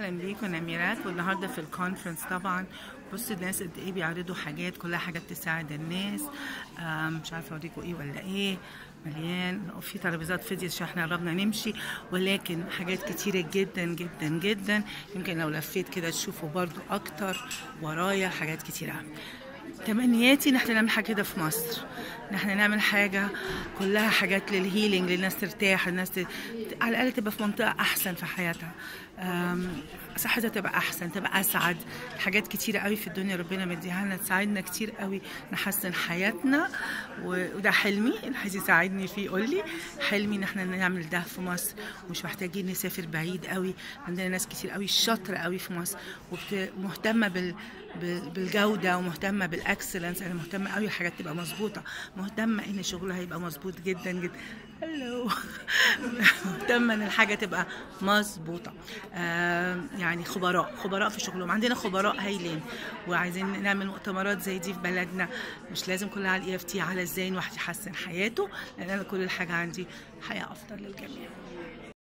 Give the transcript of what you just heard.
اهلا بيكم نميرات والنهارده في الكونفرنس طبعا بصوا الناس قد ايه بيعرضوا حاجات كلها حاجات تساعد الناس آم، مش عارفه اوريكم ايه ولا ايه مليان وفي ترابيزات فيديو عشان احنا قربنا نمشي ولكن حاجات كتيره جدا جدا جدا يمكن لو لفيت كده تشوفوا برضو اكتر ورايا حاجات كتيره قوي تمنياتي ان احنا نعمل حاجه كده في مصر ان احنا نعمل حاجه كلها حاجات للهيلينج للناس ترتاح الناس ت... على الاقل تبقى في منطقه احسن في حياتها أم، صحتها تبقى احسن تبقى اسعد حاجات كتيره قوي في الدنيا ربنا مديها لنا تساعدنا كتير قوي نحسن حياتنا و- وده حلمي اللي عايز يساعدني فيه يقول لي حلمي ان احنا نعمل ده في مصر ومش محتاجين نسافر بعيد قوي عندنا ناس كتير قوي شاطره قوي في مصر ومهتمه بال بال- بالجوده ومهتمه بالاكسلنس انا مهتمه قوي الحاجات تبقى مظبوطه مهتمه ان شغلها يبقى مظبوط جدا جدا هلو مهتمه ان الحاجه تبقى مظبوطه آم، يعني خبراء خبراء في شغلهم عندنا خبراء هايلين وعايزين نعمل مؤتمرات زي دي في بلدنا مش لازم كلها على الاي اف تي على ازاي الواحد يحسن حياته لان انا كل الحاجه عندي حياه افضل للجميع